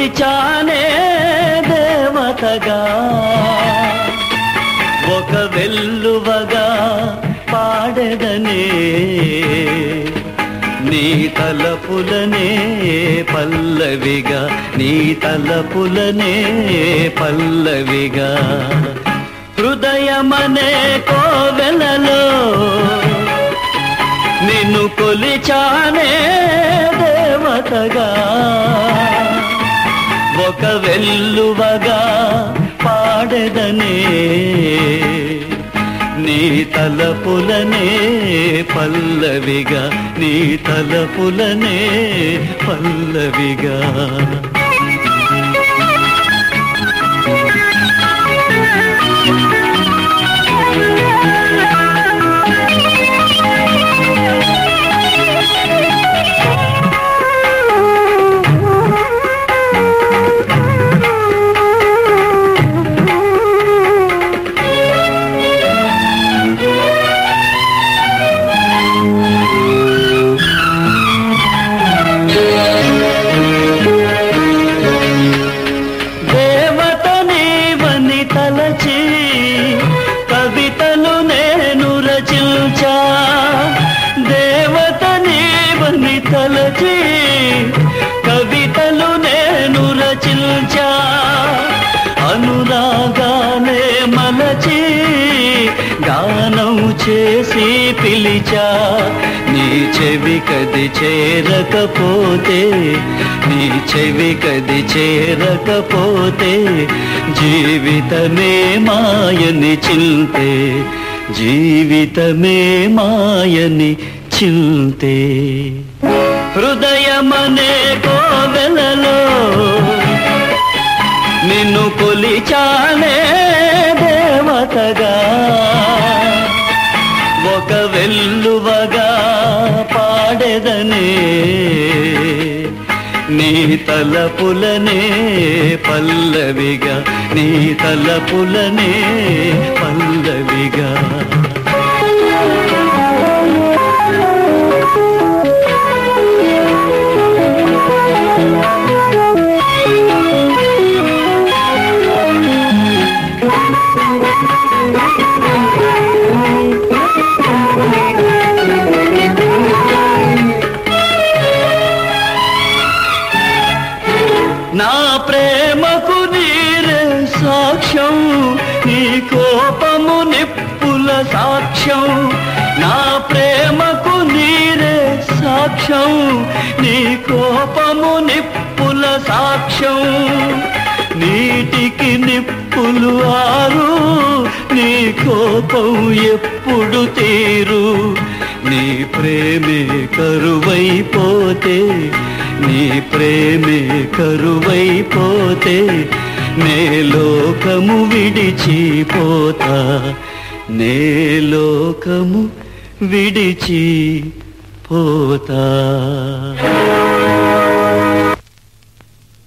కొలిచానే దేవతగా ఒక వెల్లువగా పాడెదనే నీ తలపులనే పల్లవిగా నీ తలపులనే పల్లవిగా హృదయమనే కోవెలలో నిన్ను కొలిచానే దేవతగా ఒక వెల్లువగా పాడెదనే నీ తలపులనే పల్లవిగా నీ తలపులనే పల్లవిగా దేవత నీవని తలచి కవితలు నేను రచించా దేవత నీవని తలచి కవితలు నేను రచించా అనురాగాలే మలచి గానం చేసి పిలిచా నీ చెవి కది చేరకపోతే నీ చెవి కది చేరకపోతే జీవితమే మాయని చింతే జీవితమే మాయని చింతే హృదయమనే కోవెలలో నిన్ను కొలిచానే దేవతగా ఒక వెల్లువగా పాడెదనే నీ తలపులనే పల్లవిగా నీ తలపులనే పల్లవిగా నా ప్రేమకు నీరే సాక్ష్యం నీ కోపము నిప్పుల సాక్ష్యం నా ప్రేమకు నీరే సాక్ష్యం నీ కోపము నిప్పుల సాక్ష్యం నీటికి నిప్పులు ఆరు నీ కోపం ఎప్పుడు తీరు నీ ప్రేమే కరువైపోతే నీ ప్రేమే కరువైపోతే నే లోకము విడిచిపోతా నే లోకము విడిచి పోతా